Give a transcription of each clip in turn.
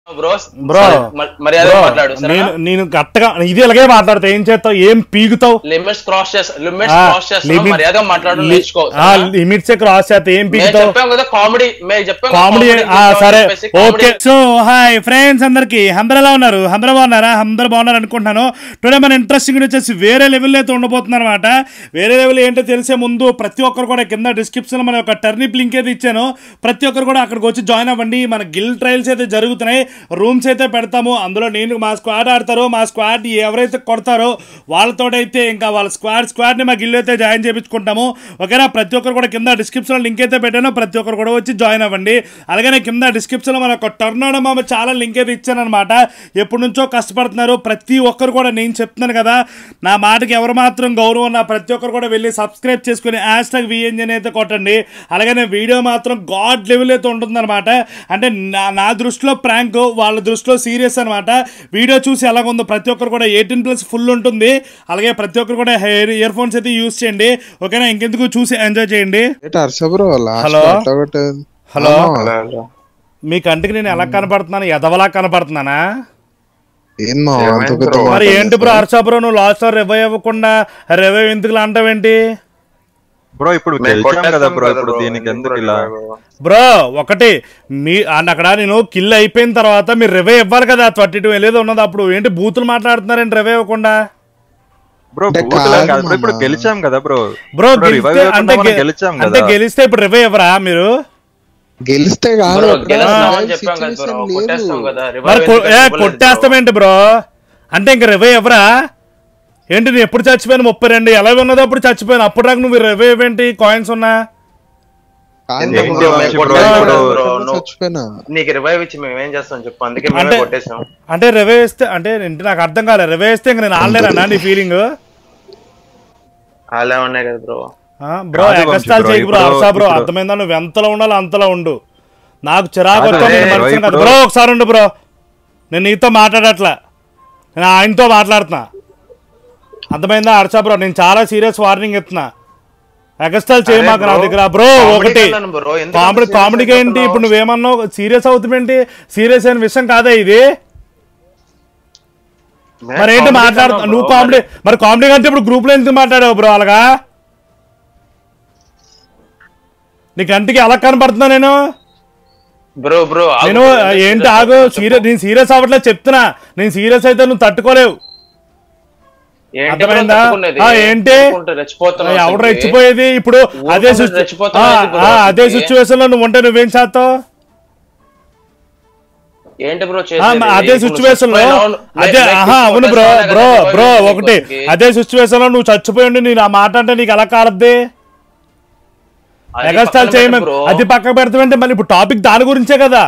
Bro bro మర్యాద bro, మాట్లాడు నేను నేను గట్టగా ఇది ఇలాగే మాట్లాడతా ఏం చేస్తావు ఏం పీగుతావు లిమిట్స్ క్రాస్ చేస్తా లిమిట్స్ ఆ, క్రాస్ చేస్తా limit- మర్యాద మాట్లాడు లి- నేర్చుకో ఆ, లిమిట్స్ క్రాస్ చేస్తే ఏం మేము పీగుతావు చెప్పాం కదా కామెడీ మేము చెప్పాం కదా కామెడీ comedy ఆ, చేద్దాం సరే అని చెప్పేసి okay comedy so hi friends అందరికి అందరు ఎలా ఉన్నారు అందరూ బాగున్నారా అందరు బాగున్నారు అనుకుంటున్నాను టుడే మన ఇంట్రెస్టింగ్ వచ్చేసి వేరే లెవెల్ అయితే ఉండబోతున్నారు అనమాట వేరే లెవెల్ ఏంటో తెలిసే ముందు ప్రతి ఒక్కరు కూడా కింద డిస్క్రిప్షన్ మన ఒక టర్నిప్ లింక్ అయితే ఇచ్చాను ప్రతి ఒక్కరు కూడా అక్కడికి వచ్చి జాయిన్ అవ్వండి మన గిల్ ట్రయల్స్ అయితే జరుగుతున్నాయి రూమ్స్ అయితే పెడతాము అందులో నేను మా స్క్వాడ్ ఆడతారు మా స్క్వాడ్ ఎవరైతే కొడతారో వాళ్ళతోటైతే ఇంకా వాళ్ళ స్క్వాడ్ స్క్వాడ్ని మా గిల్ అయితే జాయిన్ చేయించుకుంటాము ఓకేనా ప్రతి ఒక్కరు కూడా కింద డిస్క్రిప్షన్లో లింక్ అయితే పెట్టాను ప్రతి ఒక్కరు కూడా వచ్చి జాయిన్ అవ్వండి అలాగనే కింద డిస్క్రిప్షన్లో మన ఒక టర్నాడో మామ చాలా లింక్ అయితే ఇచ్చానమాట ఎప్పటి నుంచో కష్టపడుతున్నారు ప్రతి ఒక్కరు కూడా నేను చెప్తున్నాను కదా నా మాటకి ఎవరు మాత్రం గౌరవం ఉన్న ప్రతి ఒక్కరు కూడా వెళ్ళి సబ్స్క్రైబ్ చేసుకుని హ్యాష్ ట్యాగ్ విఎన్జన్ అయితే కొట్టండి అలాగనే వీడియో మాత్రం గాడ్ లెవెల్ అయితే ఉంటుందన్నమాట అంటే నా నా దృష్టిలో ప్రాంక్ వాళ్ళ దృష్టిలో సీరియస్ అనమాట వీడియో చూసి ఎలాగుందో ప్రతి ఒక్కరు కూడా ఎయిటీన్ ప్లస్ ఫుల్ ఉంటుంది అలాగే ప్రతి ఒక్కరు కూడా హెయిర్ ఇయర్ ఫోన్స్ అయితే యూస్ చేయండి ఓకేనా ఇంకెందుకు చూసి ఎంజాయ్ చేయండి ఏంటి హర్ష బ్రో లాస్ట్ హలో? అట్లా ఒకటి హలో? ఆ, మీ కంటికి నేను ఎలా కనపడుతున్నాను ఎదవలా కనపడుతున్నానా ఏందో అంత పెద్ద మరి మాట ఏంటి బ్రో హర్ష బ్రో నువ్వు లాస్ట్ రివైవ్ ఇవ్వకుండా రివైవ్ ఎందుకు అంటావేంటి బ్రో ఇప్పుడు మేము గెలిచాం కదా కొట్టేస్తాం బ్రో కదా ఇప్పుడు bro. దీనికి ఎందుకు ఎందుకు ఇలా bro? బ్రో ఒకటి మీ అండ్ అక్కడ నేను కిల్ అయిపోయిన తర్వాత మీరు రివైవ్ ఇవ్వాలి కదా ట్వంటీ టూ ఏదో ఉన్నది అప్పుడు ఏంటి బూతులు మాట్లాడుతున్నారండి రివైవ్ ఇవ్వకుండా బ్రో అంటే బూతులు ఏం కాదు కాదు bro, ఇప్పుడు మామ. గెలిచాం కదా బ్రో బ్రో ఇప్పుడు revive గెలిస్తే ఇవ్వకుండా అంటే మనం గె- గెలిచాం అంటే కదా గెలిస్తే ఇప్పుడు రివైవ్ ఇవ్వరా మీరు గెలిస్తే కాదు Bro, అక్కడ గెలుస్తాం అని revive చెప్పాం కదా situation bro. లేదు. కొట్టేస్తాం కదా మరి revive కొ- ఎందుకు ఏ ఇవ్వలేదు bro? కొట్టేస్తామేంటి బ్రో అంటే ఇంక రివైవ్ ఇవ్వరా ఏంటి నేను ఎప్పుడు చచ్చిపోయాను ముప్పై రెండు ఎలా ఉన్నదో అప్పుడు చచ్చిపోయాను అప్పుడు దాకా నువ్వు రివైవ్ ఏంటి కాయిన్స్ ఉన్నా కాదు ఏంటి bro, వంశీ మేము bro, కొట్టేస్తాం ఇప్పుడు కదా, నువ్వు- చచ్చిపోయినా నీకు రివైవ్ ఇచ్చి మేము ఏం చేస్తాం చెప్పు అందుకే అంటే మేమే కొట్టేసాం అంటే రివైవ్ ఇస్తే అంటే ఏంటి నాకు అర్థం కాలేదు రివైవ్ ఇస్తే ఇంక నేను ఆడలేనా నీ ఫీలింగ్ అలా ఉన్నాయి కదా బ్రో బ్రో కాదు వంశీ ఎగస్టాల్ bro, చేయకు బ్రో ఇప్పుడు- అర్సా బ్రో ఇప్పుడు- అర్థమైందా నువ్వు ఎంతలో ఉండాలో అంతలో ఉండు నాకు చిరాకు కాదు, వస్తే నేను అదే, మనిషిని కాదు ఇప్పుడు- బ్రో ఒకసారి ఉండు బ్రో నేను నీతో మాట్లాడట్లా నేను ఆయనతో మాట్లాడుతున్నా అర్థమైందా హర్ష బ్రో నేను చాలా సీరియస్ వార్నింగ్ ఇస్తున్నా ఎగస్టాల్ చేయ అరే మాకు నా bro, దగ్గర బ్రో comedy ఒకటి కన్నాను bro, ఎందుకు కామెడీ అంత కామెడీకి serious ఏంటి ఇప్పుడు అయిపోతున్నావు? నువ్వేమన్నావు సీరియస్ అవుతుందేంటి సీరియస్ అయిన విషయం కాదా ఇది మరి ఏంటి మాట్లాడు నువ్వు కామెడీ మరి కామెడీ కంటే ఇప్పుడు గ్రూప్ లో ఎందుకు మాట్లాడావు బ్రో అలాగా నీ కంటికి ఎలా కనపడుతున్నా నేను బ్రో బ్రో నేను ఏంటి ఆగు సీరియస్ నేను సీరియస్ అవ్వట్లేదు చెప్తున్నా నేను సీరియస్ అయితే నువ్వు తట్టుకోలేవు అర్థమైందా? ఆ, ఏంటి? ఎవడు రెచ్చిపోయేది ఇప్పుడు అదే ఊరుకుంటే సిచు- రెచ్చిపోతున్నావు ఆ, ఏంటి bro? ఆ, అదే ఏంటి? సిచ్యువేషన్ లో నువ్వు ఉంటే నువ్వేం చేస్తావు ఏంటి బ్రో ఆ, మ- అదే సిచ్యువేషన్ లో అదే ఆహా అవును బ్రో బ్రో బ్రో ఒకటి అదే సిచ్యువేషన్ లో నువ్వు చచ్చిపోయి ఉండి నేను ఆ మాట అంటే నీకు ఎలా కాలద్ది మెగాస్టార్ చేయమని అది పక్కకు పెడతావంటే మళ్ళీ ఇప్పుడు టాపిక్ దాని గురించే కదా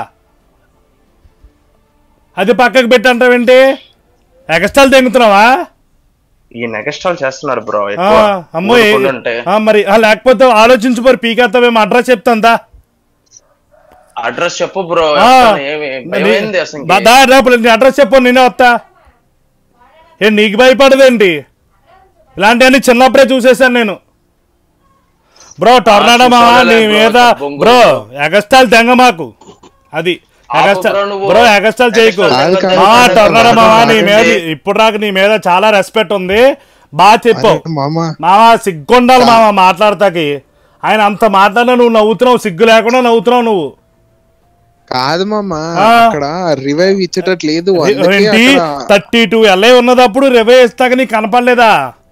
అది పక్కకు పెట్టి అంటావేంటి ఎగస్టాల్ తెంగుతున్నావా ఈ నెగస్టాల్ చేస్తున్నారు బ్రో ఆ, అమ్మో ఏ- అంటే ఆ, మరి ఆ, లేకపోతే ఆలోచించుకోరు పీకేస్తావేమో అడ్రస్ చెప్తాందా అడ్రస్ చెప్పు బ్రో ఆ, ఏమైంది అసలు దా- దా, రేపు నీ అడ్రస్ చెప్పు నేనే వస్తా ఏ నీకు భయపడదేంటి ఇలాంటివన్నీ చిన్నప్పుడే చూసేసాను నేను బ్రో టొర్నాడో మావా నీ చూసానులే bro, మీద బొంగు. బ్రో ఎగస్టాల్ తెంగ మాకు అది ఆపు ఎగస్టాల్ bro నువ్వు. బ్రో ఎగస్టాల్ చేయకు ఎగస్టాల్ కాదు, ఆ కాదు, టొర్నాడో కాదు, మావా నీ కాదు, మీద కాదు. ఇప్పుడు దాకా నీ మీద చాలా రెస్పెక్ట్ ఉంది బాగా చెప్పావు అరే మామ మావా సిగ్గుండాలి మావా మాట్లాడతాకి ఆయన అంత మాట్లాడినా నువ్వు నవ్వుతున్నావు సిగ్గు లేకుండా నవ్వుతున్నావు నువ్వు కాదు మామ ఆ. అక్కడ రివైవ్ ఇచ్చేటట్టు లేదు అందుకే ఏంటి అక్కడ థర్టీ టూ ఎల్ఐ ఉన్నదప్పుడు రివే ఇస్తాక నీకు కనపడలేదా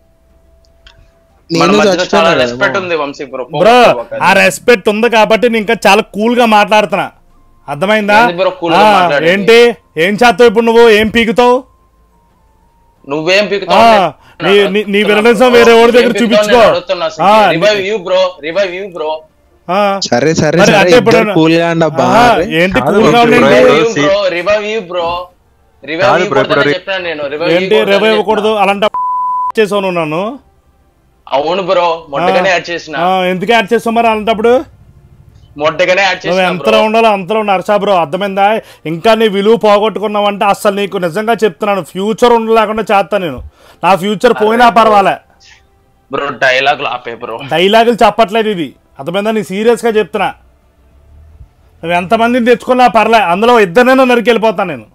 మన నేను మధ్యలో చచ్చిపోయినా చాలా కదా రెస్పెక్ట్ మామ. ఉంది వంశీ బ్రో బ్రో ఆ రెస్పెక్ట్ ఉంది కాబట్టి నేను ఇంకా చాలా కూల్ గా మాట్లాడుతున్నా అర్థమైందా ఏంది bro cool గా ఆ, మాట్లాడేది? ఏంటి ఏం చేస్తావు ఇప్పుడు నువ్వు ఏం పీకుతావు నువ్వేం ఆ, పీకుతావు నీ- నీ- నీ విలనిజం వేరే ఎవరి దగ్గర చూపించుకో ఆ, revive you bro revive you bro ఆ. సరే సరే మరి సరే అంటే ఇప్పుడు ఇద్దరు కూల్ గా అండబ్బా ఆ, ఏంటి కాదు కూల్ గా bro, ఉండండి bro. Revive you see- bro revive you bro revive కాదు యూ bro, ఇప్పుడు రి- చెప్పాను నేను రివైవ్ ఏంటి రివే ఇవ్వకూడదు అలాంటి చేసావు నువ్వు నన్ను అవును బ్రో మొట్టగానే యాడ్ చేసిన ఆ, ఎందుకు యాడ్ చేస్తావు మరి అలాంటప్పుడు మొట్టగానే యాడ్ నువ్వు చేసిన ఎంతలో ఉండాలో అంతలో ఉండు హర్షా బ్రో అర్థమైందా ఇంకా నీ విలువ పోగొట్టుకున్నావంటే అసలు నీకు నిజంగా చెప్తున్నాను ఫ్యూచర్ ఉండలేకుండా చేస్తా నేను నా ఫ్యూచర్ పోయినా పర్వాలే బ్రో డైలాగ్ ఆపే బ్రో డైలాగులు చెప్పట్లేదు ఇది అర్థమైందా నేను సీరియస్గా చెప్తున్నా నువ్వు ఎంతమందిని తెచ్చుకున్నా పర్లే అందులో ఇద్దరినైనా నరికి వెళ్ళిపోతాను నేను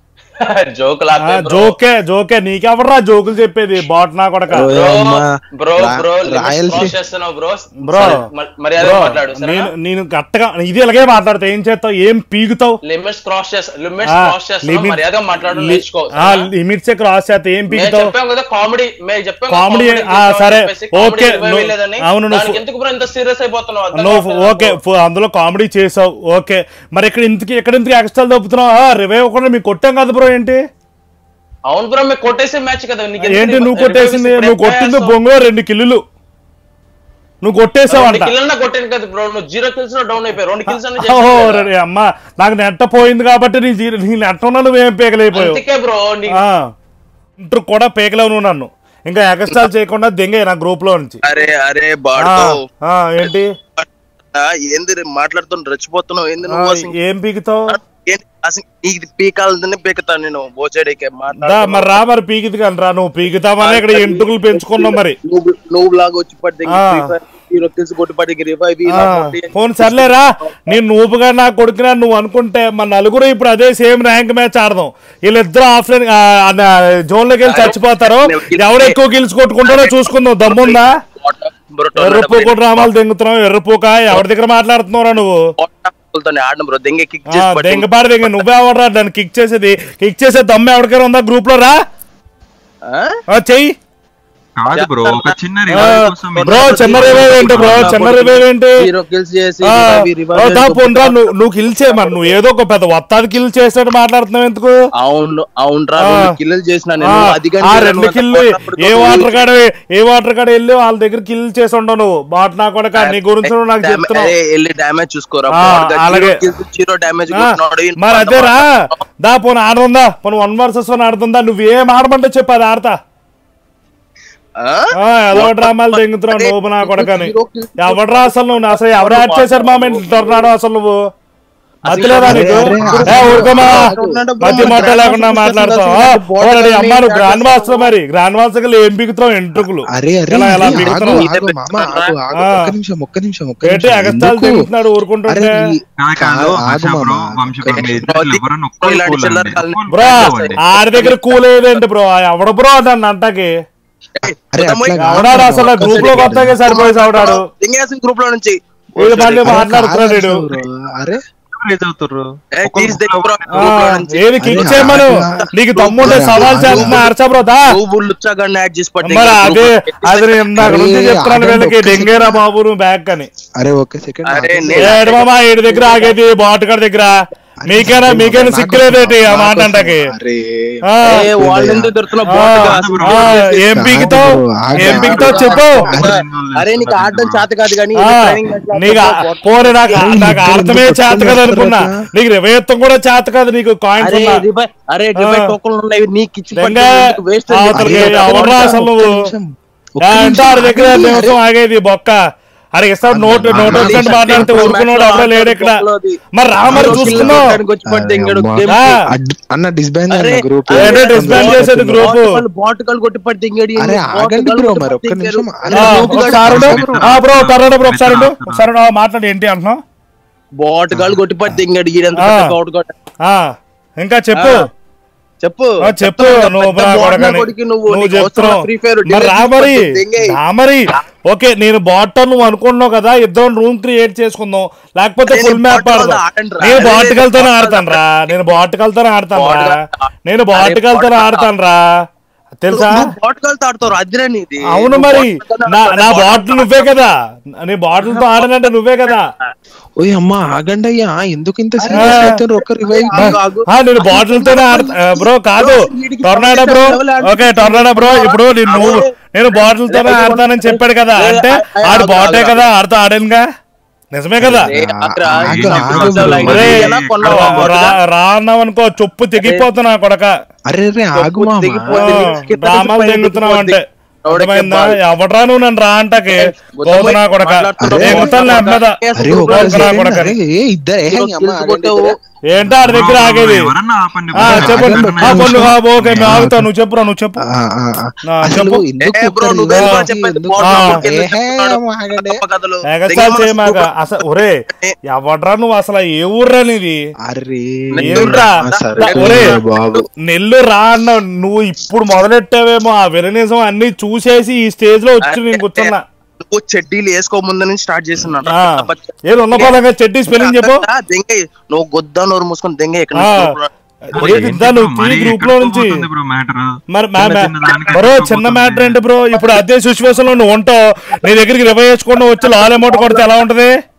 జోక్ ఆ, లాగా జోకే జోకే నీకెవడరా జోకులు చెప్పేది బాట్ నా కొడక ఓ, బ్రో అమ్మా. బ్రో రా- బ్రో రాయలసీ- క్రాస్ చేస్తున్నావు బ్రో బ్రో మర్యాద బ్రో, మాట్లాడు నేను నేను కరెక్ట్గా ఇది ఇలాగే మాట్లాడతా ఏం చేస్తావు ఏం పీగుతావు లిమిట్స్ క్రాస్ చేస్తా లిమిట్స్ ఆ, క్రాస్ చేస్తున్నావు limit- మర్యాదగా మాట్లాడు లి- నేర్చుకో ఆ, లిమిట్స్ క్రాస్ చేస్తే ఏం మేము పీగుతావు చెప్పాం కదా కామెడీ మేము చెప్పాం Comedy, ఆ, సరే, okay, నువ్వు- లేదని అవును, నువ్వు దానికి ఎందుకు బ్రో ఇంత సీరియస్ అయిపోతున్నావు అర్థం నువ్వు కావట్లేదు ఓకే నాకు. ఫు- అందులో కామెడీ చేసావు ఓకే మరి ఇక్కడ ఇంతకి ఎక్కడ ఇంతకి ఎక్స్ట్రా దొప్పుతున్నావు రివైవ్ కూడా మీకు కొట్టాం కదా బ్రో ఏంటి అవును బ్రో మేము కొట్టేసే మ్యాచ్ కదా నీకు ఎందుకు ఏంటి రివర్స్- నువ్వు కొట్టేసింది రివర్స్ నువ్వు కొట్టింది చేస్తావు? బొంగులో రెండు కిల్లులు నువ్వు కొట్టేసావు రెండు అంట కిల్లున్నా కొట్టాను కదా బ్రో నువ్వు జీరో కిల్స్ లో డౌన్ అయిపోయి రెండు కిల్స్ అన్ని ఓహో చేసావు కదా. రే అమ్మా నాకు నెట్ట పోయింది కాబట్టి నీ జీ- నీ నెట్ట ఉన్నా నువ్వేం పేకలైపోయావు అందుకే బ్రో నీకు ఆ. ఇంటర్ కూడా పేకలేవు నువ్వు నన్ను ఇంకా ఎగస్టాల్ చేయకుండా దెంగే నా గ్రూప్ లో నుంచి అరే అరే ఆ, బాడుతో ఆ, ఏంటి ఏంది రే మాట్లాడుతున్నా రెచ్చిపోతున్నావు ఏంది ఆ, నువ్వు అసలు ఏం పీకుతావు ఏంది అసలు ఇది పీకాలని పీకుతాను నేను బోచేడికే దా మరి రా మరి పీకిది కానీ రా నువ్వు పీకుతావని ఇక్కడ ఎంటుకలు పెంచుకున్నావు మరి నువ్వు నువ్వు లాగా వచ్చి పడి ఆ. హీరో తెలిసి కొట్టి పడి రివైవ్ ఆ, పోనీ సర్లేరా నేను నువ్వుగా నా కొడుకునా నువ్వు అనుకుంటే మన నలుగురు ఇప్పుడు అదే సేమ్ ర్యాంక్ మ్యాచ్ ఆడదాం వీళ్ళిద్దరు ఆఫ్లైన్ జోన్ లోకి వెళ్ళి చచ్చిపోతారు ఎవడు ఎక్కువ గిల్స్ కొట్టుకుంటారో చూసుకుందాం దమ్ముందా ఎర్రపూక డ్రామాలు దెంగుతున్నావు ఎర్రపూక ఎవరి దగ్గర మాట్లాడుతున్నావురా నువ్వు ఆడడం బ్రో దెంగ కిక్ ఆ, చేసి పట్టి దెంగపాడు దెంగ నువ్వే ఎవడరా దాన్ని కిక్ చేసేది కిక్ చేసే దమ్ము ఎవరికైనా ఉందా గ్రూప్ లో రా ఆ? ఆ, చెయ్యి కాదు బ్రో ఒక చిన్న ఆ, రివైవ్ కోసం బ్రో చిన్న రివైవ్ ఏంటి బ్రో చిన్న రివైవ్ ఏంటి హీరో కిల్స్ చేసి ఆ, revive, revive ఓ, దా చేసి పోన్రా, నువ్వు నువ్వు కిల్ చేయ మరి నువ్వు ఏదో ఒక పెద్ద వత్తాది కిల్ చేసినట్టు మాట్లాడుతున్నావు ఎందుకు అవును అవునరా ఆ. రెండు కిల్లులు చేసిన ఆ, నేను అది కానీ ఆ నేను రెండు అంత కిల్లు కొట్టినప్పుడు ఏ కొట్టు వాటర్ కాడ ఏ వాటర్ కాడ వెళ్ళి వాళ్ళ దగ్గర కిల్ చేసి ఉండవు నువ్వు బాట్ నా కూడా నీ గురించి నువ్వు నాకు డ్యామే- చెప్తున్నావు అరే, వెళ్ళి డ్యామేజ్ చూసుకోరా ఆ, అలాగే. జీరో డ్యామేజ్ ఆ, మరి అదేరా దా పోను ఆడుందా పోను వన్ వర్సెస్ వన్ ఆడుతుందా నువ్వు ఏం ఆడమంటే చెప్పు అది ఆడతా ఆ, ఏదో డ్రామాలు తెంగుతున్నావు నువ్వు నా కొడకని ఎవడరా అసలు నువ్వు అసలు ఎవరు యాడ్ చేశారు మా టొర్నాడో అసలు నువ్వు మధ్యలేదా నీకు ఏ, ఊరుకోమా మధ్య మొట్ట లేకుండా మాట్లాడతావు ఆ, ఓరడి అమ్మ నువ్వు గ్రాండ్ మాస్టర్ మరి గ్రాండ్ మాస్టర్ ఏం బిగుతావు ఎంట్రుకులు అరే అరే ఎలా ఎలా అరే, ఆగు, బిగుతున్నావు ఆగు, మామ, ఆగు, ఆగు. ఆ. ఒక్క నిమిషం ఒక్క నిమిషం ఒక్క ఏంటి నిమిషం అగస్తాలు ఎందుకు? తెంగుతున్నాడు అరే ఊరుకుంటుంటే ఈ- కాదు కాదు ఆగు హర్ష బ్రో మామ. వంశీ బ్రో మీ ఇద్దరు ఎవరన్నా ఒక్కరు ఇలాంటి cool చిల్లర అండి. కాలని- Cool బ్రో అండి. ఆడి దగ్గర కూలేదేంటి బ్రో ఎవడ బ్రో నన్ను అంటకి అరే అట్లా కాదు ఎవడాడు మామ, అసలు ఒక్క గ్రూప్ లో second. కొత్తగా సరిపోయి అవడాడు దింగేసిన గ్రూప్ లో నుంచి వీడు మళ్ళీ అరే మాట్లాడుతున్నాడు కాదు వీడు. బ్రో. అరే రేజ్ అవుతుర్రు ఏ, ఒక్కరు తీసి దగ్గర బ్రో, ఆ, గ్రూప్ లో నుంచి. ఏది కిక్ అరే, చేయమను ఆగు. నీకు తమ్ముంటే అరే, సవాల్ ఆగు. చేస్తున్నా హర్ష బ్రో దా నువ్వు లుచ్చగాన్ని యాడ్ చేసి పట్టి మరి అదే అది నేను ఇందాక నుంచి అరే, చెప్తున్నాను ఆగండి, వీళ్ళకి ఒక్క డెంగేరా బాబు నువ్వు బ్యాక్ అని అరే ఒక్క సెకండ్ అరే, ఆగు. నేను- ఏడు మామా ఏడు దగ్గర ఆగేది బాటుగాడి దగ్గర మీకైనా మీకైనా సిక్కులేదేటి ఆ మాట అంటకి అరే ఆ, ఏ, వాళ్ళ ఎందుకు దొరుకుతున్నావు ఆ, బోటుగా? ఆ, ఏం పీకుతావు ఏం పీకుతావు చెప్పు అరే నీకు ఆడడం చేత కాదు కానీ ఆ, ట్రైనింగ్ నీకు పోనీ నాకు నాకు అర్థమే చేత కదా అనుకున్నా నీకు రివయత్వం కూడా చేత కాదు నీకు కాయిన్స్ అరే ఉన్నా రివై- అరే రివై టోకన్లు ఉన్నాయి నీకు ఇచ్చి దెంగ వేస్ట్ అవతలకి ఎవడ్రా అసలు నువ్వు ఆ, అంటే ఆడి దగ్గర నిమిషం ఆగేది బొక్క అరే ఇస్తాడు నోట్ నోట్ వచ్చినట్టు మాట్లాడితే ఊరుకున్నాడు ఎవడో లేడు ఇక్కడ మరి రా మరి చూసుకున్నావు ఆ. అన్న డిస్బాండ్ అరే, గ్రూప్ అరే, ఏంటో disband చేసేది గ్రూప్ బాట్ కాల్ కొట్టి పడి దింగడి అరే, ఆగండి బ్రో, మరి ఒక్క నిమిషం. అరే, ఒకసారి ఉండు. ఆ, బ్రో కర్రాడు బ్రో ఒకసారి ఉండు. ఒకసారి ఉండు. ఆ, మాట్లాడు ఏంటి అంటున్నావు బాట్ కాల్ కొట్టి పడి దింగడి ఈడంత ఆ. పెద్ద బాట్ కొట్ట. ఆ, ఇంకా చెప్పు చెప్పు ఆ, చెప్పు చెప్తాను, నువ్వు పెద్ద నా బాట్ కొడకని. నా కొడుకు నువ్వు నువ్వు నీకు అవసరం చెప్తున్నావు ఫ్రీ ఫైర్ మరి రా మరి దింగే. రా మరి ఓకే నేను బాట్ నువ్వు అనుకుంటున్నావు కదా ఇద్దరం రూమ్ క్రియేట్ చేసుకుందాం లేకపోతే అరే, ఫుల్ నేను మ్యాప్ bot ఆడదాం తో ఆడను రా. నేను అరే, బాటికల్తోనే bot తో ఆడతాను రా నేను బాటికల్తోనే ఆడతాను రా Bot తో- నేను అరే, బాటికల్తోనే bot తో- ఆడతాను రా తెలుసా నువ్వు బాట్ కాల్ తాడుతావు అదిరా నీది అవును నువ్వు మరి bot కాల్ నా ఆడతావు. నా bot బాటిల్ నువ్వే కదా నీ బాటిల్ తో ఆడనంటే నువ్వే కదా ఓయ్ అమ్మా ఆగండి అయ్యా ఎందుకు ఇంత సీరియస్ అవుతారు ఒక రివైవ్ ఆగు, ఆగు. ఆ, నేను బాటిల్ తోనే ఆడతా బ్రో కాదు tornado bro okay tornado bro ఇప్పుడు నేను నువ్వు నేను బాటిల్ తోనే ఆడతానని చెప్పాడు కదా అంటే ఆడు బాటే కదా ఆడుతూ ఆడానుగా నిజమే కదా ఏ, ఆగ్రా, ఆగు, ఇంకా ఆగు, కొన్నావు లైన్. ఒరే, ఎలా కొన్నావు ఆ బాట్ రా రా అన్నావు అనుకో చొప్పు తెగిపోతున్నా కొడక అరే రే ఆగు మామ తెగిపోతే ఆ, నీకు కింద డ్రామాలు నుంచి తెంగుతున్నావు పైకి అంటే ఎవడెక్కే అర్థమైందా బాల్. ఎవడ్రా నువ్వు నన్ను రా అంటకి గోతున్నా కొడక మాట్లాడుతున్నావు. అరే, ఎగుతాను నా మీద అరే ఒక గోతున్నా second, కొడక అరే ఏ ఇద్దరు ఏ నువ్వు అమ్మ కిల్స్ ఆగండి కొట్టావు. ఇద్దరు. ఏంటో ఆడి దగ్గర బ్రో, ఆగేది ఎవరన్నా ఆపండి ఆ, బ్రో. చెప్పండి ఆగండి, ఆ, పొన్ను, ఆ, ఆగండి. ఓకే మేము ఆగుతావు నువ్వు చెప్పురా నువ్వు చెప్పు ఆ, ఆ, ఆ. నా, అసలు చెప్పు. ఎందుకు ఏ బ్రో, ఒక్కరు నువ్వేం ఇలా బ్రో చెప్పేది? ఎందుకు బాల్ ఆ. కొట్టుకెళ్ళి ఏహే, చెప్తున్నాడు. ఆగండి. గొప్ప కథలు. ఎగస్ట్రాల్ దెంగ చేయమాక మనసు అసలు ఒరే ఎవడ్రా నువ్వు అసలు ఏ ఊర్రా నీది అరే ఏంట్రా? ఆ, సరే ఒరే. బాబు నెల్లు రా అన్న నువ్వు ఇప్పుడు మొదలెట్టావేమో ఆ విలనిజం అన్ని చూసేసి ఈ స్టేజ్ లో వచ్చి నేను కూర్చున్నా నువ్వు చెడ్డీలు వేసుకో ముందు నుంచి స్టార్ట్ చేస్తున్నాడు ఆ. ఏది ఉన్న పోలంగా చెడ్డీ స్పెల్లింగ్ చెప్పు దెంగ నువ్వు గొద్ద నోరు మూసుకొని దెంగ ఎక్కడ ఆ. నుంచి ఏంటి ఇద్దా నువ్వు మరి తీ గ్రూప్ లో ఎక్కడికో నుంచి పోతుంది బ్రో మ్యాటర్ మరి మా- చిన్న మా- చిన్న దానికి బ్రో ఎక్కడికో చిన్న పోతుంది. మ్యాటర్ ఏంటి బ్రో ఇప్పుడు అదే సిచ్యువేషన్ లో నువ్వు ఉంటావు నీ దగ్గరికి రివై వేసుకొని వచ్చి లాల్ అమౌంట్ కొడితే ఎలా ఉంటది